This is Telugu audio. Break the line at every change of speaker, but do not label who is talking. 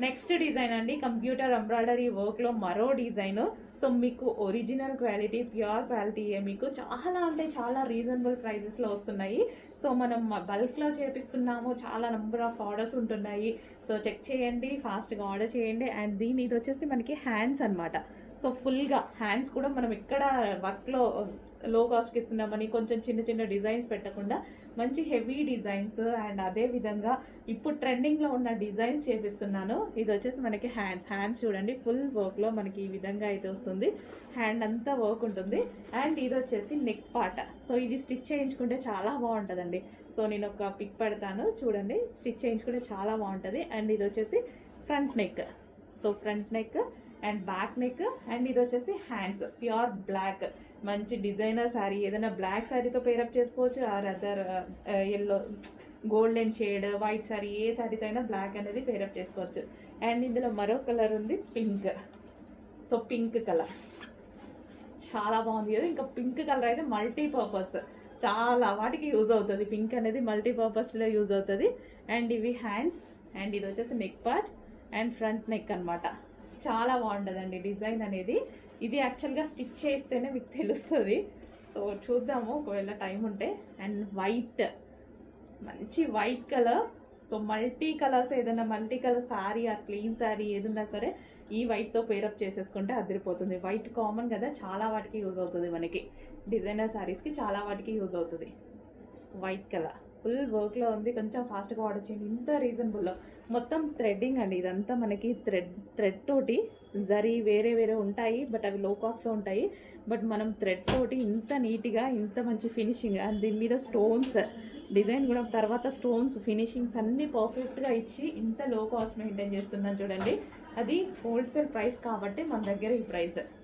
నెక్స్ట్ డిజైన్ అండి కంప్యూటర్ ఎంబ్రాయిడరీ వర్క్లో మరో డిజైన్ సో మీకు ఒరిజినల్ క్వాలిటీ ప్యూర్ క్వాలిటీ మీకు చాలా అంటే చాలా రీజనబుల్ ప్రైజెస్లో వస్తున్నాయి సో మనం బల్క్లో చేపిస్తున్నాము చాలా నెంబర్ ఆఫ్ ఆర్డర్స్ ఉంటున్నాయి సో చెక్ చేయండి ఫాస్ట్గా ఆర్డర్ చేయండి అండ్ దీని ఇది వచ్చేసి మనకి హ్యాండ్స్ అన్నమాట సో ఫుల్గా హ్యాండ్స్ కూడా మనం ఎక్కడ వర్క్లో లో కాస్ట్కి ఇస్తున్నామని కొంచెం చిన్న చిన్న డిజైన్స్ పెట్టకుండా మంచి హెవీ డిజైన్స్ అండ్ అదే విధంగా ఇప్పుడు ట్రెండింగ్లో ఉన్న డిజైన్స్ చేపిస్తున్నాను ఇది వచ్చేసి మనకి హ్యాండ్స్ హ్యాండ్స్ చూడండి ఫుల్ వర్క్లో మనకి ఈ విధంగా అయితే వస్తుంది హ్యాండ్ అంతా వర్క్ ఉంటుంది అండ్ ఇది వచ్చేసి నెక్ పార్ట్ సో ఇది స్టిచ్ చేయించుకుంటే చాలా బాగుంటుందండి సో నేను ఒక పిక్ పెడతాను చూడండి స్టిచ్ చేయించుకుంటే చాలా బాగుంటుంది అండ్ ఇది వచ్చేసి front neck so front neck and back neck and ఇది వచ్చేసి హ్యాండ్స్ ప్యూర్ బ్లాక్ మంచి డిజైనర్ శారీ ఏదైనా బ్లాక్ శారీతో పేరప్ చేసుకోవచ్చు or other yellow golden shade white sari ఏ శారీతో అయినా బ్లాక్ అనేది పేరప్ చేసుకోవచ్చు అండ్ ఇందులో మరో కలర్ ఉంది పింక్ సో పింక్ కలర్ చాలా బాగుంది కదా ఇంకా పింక్ కలర్ అయితే మల్టీ పర్పస్ చాలా వాటికి యూజ్ అవుతుంది పింక్ అనేది మల్టీ పర్పస్లో యూజ్ అవుతుంది అండ్ ఇవి హ్యాండ్స్ అండ్ ఇది వచ్చేసి neck part and front neck అన్నమాట చాలా బాగుంటుందండి డిజైన్ అనేది ఇది యాక్చువల్గా స్టిచ్ చేస్తేనే మీకు తెలుస్తుంది సో చూద్దాము ఒకవేళ టైం ఉంటే అండ్ వైట్ మంచి white colour so multi colours ఏదైనా multi colour sari or plain sari ఏదన్నా సరే ఈ వైట్తో పేరప్ చేసేసుకుంటే అదిరిపోతుంది వైట్ కామన్ కదా చాలా వాటికి యూజ్ అవుతుంది మనకి డిజైనర్ శారీస్కి చాలా వాటికి యూజ్ అవుతుంది వైట్ కలర్ ఫుల్ వర్క్లో ఉంది కొంచెం ఫాస్ట్గా ఆర్డర్ చేయండి ఇంత రీజనబుల్లో మొత్తం థ్రెడ్డింగ్ అండి ఇదంతా మనకి థ్రెడ్ థ్రెడ్ తోటి జరీ వేరే వేరే ఉంటాయి బట్ అవి లో కాస్ట్లో ఉంటాయి బట్ మనం థ్రెడ్ తోటి ఇంత నీట్గా ఇంత మంచి ఫినిషింగ్ అండ్ దీని మీద స్టోన్స్ డిజైన్ కూడా తర్వాత స్టోన్స్ ఫినిషింగ్స్ అన్నీ పర్ఫెక్ట్గా ఇచ్చి ఇంత లో కాస్ట్ మెయింటైన్ చేస్తున్నాను చూడండి అది హోల్సేల్ ప్రైస్ కాబట్టి మన దగ్గర ఈ ప్రైస్